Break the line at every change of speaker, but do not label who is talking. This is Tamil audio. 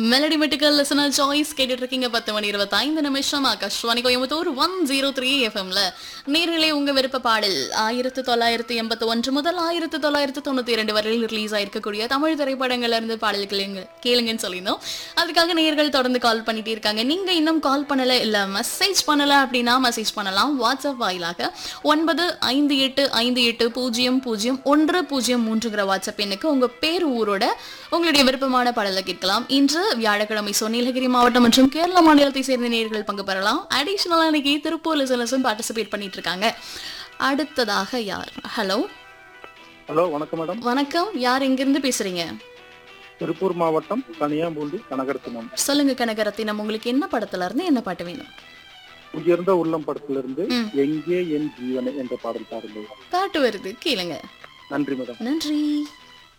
மெலடி மெட்டிக்கல் லிசனர் சாய்ஸ் கேட்டுட்டு இருக்கீங்க பத்து மணி இருபத்தைந்து நிமிஷம் Akashvani Coimbatore one zero three எஃப்எம்ல நேரிலே உங்க விருப்ப பாடல் ஆயிரத்தி தொள்ளாயிரத்தி எண்பத்தி ஒன்று முதல் ஆயிரத்தி தொள்ளாயிரத்தி தொண்ணூத்தி இரண்டு வரையில் ரிலீஸ் ஆயிருக்கக்கூடிய தமிழ் திரைப்படங்கள்ல இருந்து பாடல் கேளுங்க கேளுங்கன்னு சொல்லியிருந்தோம் அதுக்காக நேர்கள் தொடர்ந்து கால் பண்ணிட்டே இருக்காங்க நீங்க இன்னும் கால் பண்ணல இல்ல மெசேஜ் பண்ணல அப்படின்னா மெசேஜ் பண்ணலாம் வாட்ஸ்அப் வாயிலாக ஒன்பது ஐந்து எட்டு ஐந்து எட்டு பூஜ்ஜியம் பூஜ்ஜியம் ஒன்று பூஜ்ஜியம் மூன்றுங்கிற வாட்ஸ்அப் எண்ணுக்கு உங்க பேர் ஊரோட உங்களுடைய விருப்பமான பாடலை கேட்கலாம் இன்று வியாழக்கிழமை சோ நீலகிரி மாவட்டம் மற்றும் கேரள மாநிலத்தை சேர்ந்த நேயர்கள் பங்கு பெறலாம் அடிஷனலா இன்னைக்கு திருப்பூர் லிசனர்ஸும் பார்ட்டிசிபேட் பண்ணிட்டு இருக்காங்க அடுத்ததாக யார் ஹலோ
ஹலோ வணக்கம் மேடம்
வணக்கம் யார் எங்கிருந்து பேசுறீங்க
திருப்பூர் மாவட்டம் கனியாம்பூண்டி கனகரத்தினம்
சொல்லுங்க கனகரத்தினம் உங்களுக்கு என்ன படத்துல இருந்து என்ன பாட்டு வேணும்
உயர்ந்த உள்ளம் படத்திலிருந்து
ம்.
எங்கே என் ஜீவனை என்ற பாடல் பாருங்கள்
பாட்டு வருது கேளுங்க
நன்றி மேடம்
நன்றி